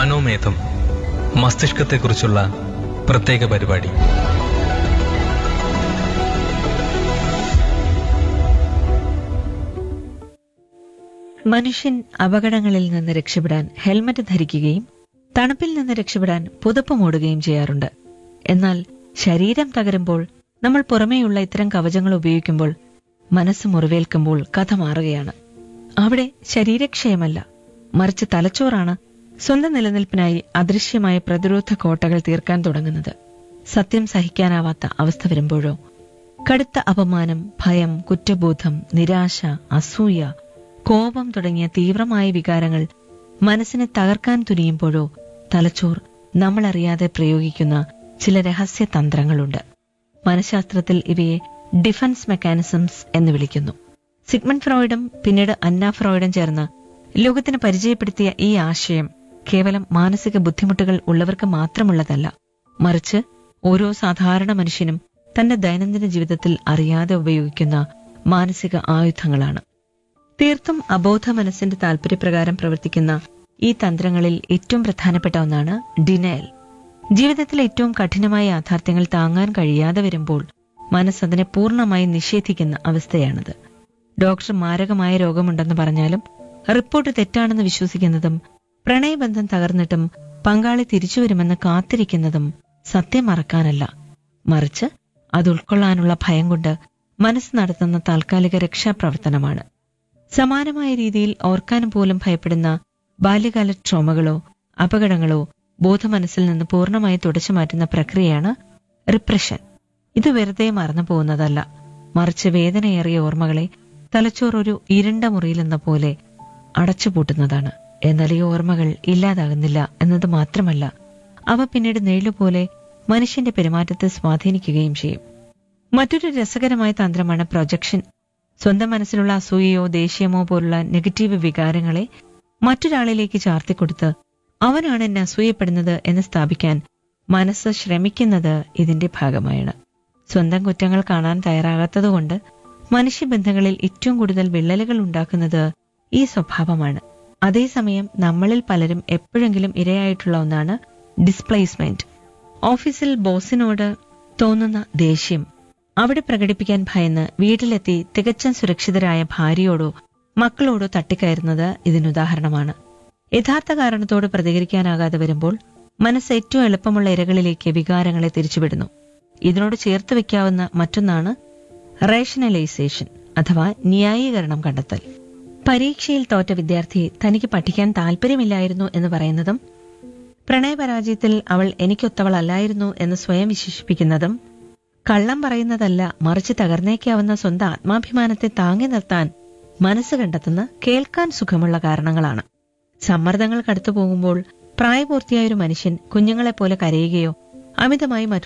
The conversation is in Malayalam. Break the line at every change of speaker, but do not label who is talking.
മനോമേധം മസ്തിഷ്കത്തെക്കുറിച്ചുള്ള പ്രത്യേക പരിപാടി
മനുഷ്യൻ അപകടങ്ങളിൽ നിന്ന് രക്ഷപ്പെടാൻ ഹെൽമറ്റ് ധരിക്കുകയും തണുപ്പിൽ നിന്ന് രക്ഷപ്പെടാൻ പുതപ്പ് മൂടുകയും ചെയ്യാറുണ്ട് എന്നാൽ ശരീരം തകരുമ്പോൾ നമ്മൾ പുറമേയുള്ള ഇത്തരം കവചങ്ങൾ ഉപയോഗിക്കുമ്പോൾ മനസ്സ് മുറിവേൽക്കുമ്പോൾ കഥ മാറുകയാണ് അവിടെ ശരീരക്ഷയമല്ല മറിച്ച് തലച്ചോറാണ് സ്വന്തം നിലനിൽപ്പിനായി അദൃശ്യമായ പ്രതിരോധ കോട്ടകൾ തീർക്കാൻ തുടങ്ങുന്നത് സത്യം സഹിക്കാനാവാത്ത അവസ്ഥ വരുമ്പോഴോ കടുത്ത അപമാനം ഭയം കുറ്റബോധം നിരാശ അസൂയ കോപം തുടങ്ങിയ തീവ്രമായ വികാരങ്ങൾ മനസ്സിനെ തകർക്കാൻ തുനിയുമ്പോഴോ തലച്ചോർ നമ്മളറിയാതെ പ്രയോഗിക്കുന്ന ചില രഹസ്യ തന്ത്രങ്ങളുണ്ട് മനഃശാസ്ത്രത്തിൽ ഇവയെ ഡിഫൻസ് മെക്കാനിസംസ് എന്ന് വിളിക്കുന്നു സിഗ്മണ്ട് ഫ്രോയിഡും പിന്നീട് അന്ന ഫ്രോയിഡും ചേർന്ന് ലോകത്തിന് പരിചയപ്പെടുത്തിയ ഈ ആശയം കേവലം മാനസിക ബുദ്ധിമുട്ടുകൾ ഉള്ളവർക്ക് മാത്രമുള്ളതല്ല മറിച്ച് ഓരോ സാധാരണ മനുഷ്യനും തന്റെ ദൈനംദിന ജീവിതത്തിൽ അറിയാതെ ഉപയോഗിക്കുന്ന മാനസിക ആയുധങ്ങളാണ് തീർത്തും അബോധ മനസ്സിന്റെ താല്പര്യപ്രകാരം പ്രവർത്തിക്കുന്ന ഈ തന്ത്രങ്ങളിൽ ഏറ്റവും പ്രധാനപ്പെട്ട ഒന്നാണ് ഡിനയൽ ജീവിതത്തിൽ ഏറ്റവും കഠിനമായ യാഥാർത്ഥ്യങ്ങൾ താങ്ങാൻ കഴിയാതെ വരുമ്പോൾ മനസ്സ് അതിനെ പൂർണ്ണമായി നിഷേധിക്കുന്ന അവസ്ഥയാണത് ഡോക്ടർ മാരകമായ രോഗമുണ്ടെന്ന് പറഞ്ഞാലും റിപ്പോർട്ട് തെറ്റാണെന്ന് വിശ്വസിക്കുന്നതും പ്രണയബന്ധം തകർന്നിട്ടും പങ്കാളി തിരിച്ചു വരുമെന്ന് കാത്തിരിക്കുന്നതും സത്യം മറക്കാനല്ല മറിച്ച് അത് ഉൾക്കൊള്ളാനുള്ള ഭയം കൊണ്ട് മനസ്സ് നടത്തുന്ന താൽക്കാലിക രക്ഷാപ്രവർത്തനമാണ് സമാനമായ രീതിയിൽ ഓർക്കാനും പോലും ഭയപ്പെടുന്ന ബാല്യകാല ട്രോമകളോ അപകടങ്ങളോ ബോധമനസ്സിൽ നിന്ന് പൂർണ്ണമായി തുടച്ചു മാറ്റുന്ന പ്രക്രിയയാണ് റിപ്രഷൻ ഇത് വെറുതെ മറന്നു പോകുന്നതല്ല മറിച്ച് വേദനയേറിയ ഓർമ്മകളെ തലച്ചോർ ഒരു ഇരുണ്ട മുറിയിലെന്ന പോലെ അടച്ചുപൂട്ടുന്നതാണ് എന്നാൽ ഈ ഓർമ്മകൾ ഇല്ലാതാകുന്നില്ല എന്നത് മാത്രമല്ല അവ പിന്നീട് നെഴിലുപോലെ മനുഷ്യന്റെ പെരുമാറ്റത്തെ സ്വാധീനിക്കുകയും ചെയ്യും മറ്റൊരു രസകരമായ തന്ത്രമാണ് പ്രൊജക്ഷൻ സ്വന്തം മനസ്സിലുള്ള അസൂയയോ ദേഷ്യമോ പോലുള്ള നെഗറ്റീവ് വികാരങ്ങളെ മറ്റൊരാളിലേക്ക് ചാർത്തിക്കൊടുത്ത് അവനാണ് എന്നെ അസൂയപ്പെടുന്നത് എന്ന് സ്ഥാപിക്കാൻ മനസ്സ് ശ്രമിക്കുന്നത് ഇതിന്റെ ഭാഗമായാണ് സ്വന്തം കുറ്റങ്ങൾ കാണാൻ തയ്യാറാകാത്തതുകൊണ്ട് മനുഷ്യബന്ധങ്ങളിൽ ഏറ്റവും കൂടുതൽ വിള്ളലുകൾ ഉണ്ടാക്കുന്നത് ഈ സ്വഭാവമാണ് അതേസമയം നമ്മളിൽ പലരും എപ്പോഴെങ്കിലും ഇരയായിട്ടുള്ള ഒന്നാണ് ഡിസ്പ്ലേസ്മെന്റ് ഓഫീസിൽ ബോസിനോട് തോന്നുന്ന ദേഷ്യം അവിടെ പ്രകടിപ്പിക്കാൻ ഭയന്ന് വീട്ടിലെത്തി തികച്ചും സുരക്ഷിതരായ ഭാര്യയോടോ മക്കളോടോ തട്ടിക്കയറുന്നത് ഇതിനുദാഹരണമാണ് യഥാർത്ഥ കാരണത്തോട് പ്രതികരിക്കാനാകാതെ വരുമ്പോൾ മനസ്സ് ഏറ്റവും എളുപ്പമുള്ള ഇരകളിലേക്ക് വികാരങ്ങളെ തിരിച്ചുവിടുന്നു ഇതിനോട് ചേർത്ത് വെക്കാവുന്ന മറ്റൊന്നാണ് റേഷണലൈസേഷൻ അഥവാ ന്യായീകരണം കണ്ടെത്തൽ പരീക്ഷയിൽ തോറ്റ വിദ്യാർത്ഥി തനിക്ക് പഠിക്കാൻ താല്പര്യമില്ലായിരുന്നു എന്ന് പറയുന്നതും പ്രണയപരാജയത്തിൽ അവൾ എനിക്കൊത്തവളല്ലായിരുന്നു എന്ന് സ്വയം വിശേഷിപ്പിക്കുന്നതും കള്ളം പറയുന്നതല്ല മറിച്ച് തകർന്നേക്കാവുന്ന സ്വന്തം ആത്മാഭിമാനത്തെ താങ്ങി നിർത്താൻ മനസ്സ് കണ്ടെത്തുന്ന കേൾക്കാൻ സുഖമുള്ള കാരണങ്ങളാണ് സമ്മർദ്ദങ്ങൾ കടത്തു പോകുമ്പോൾ പ്രായപൂർത്തിയായ ഒരു മനുഷ്യൻ കുഞ്ഞുങ്ങളെപ്പോലെ കരയുകയോ അമിതമായി മറ്റുള്ള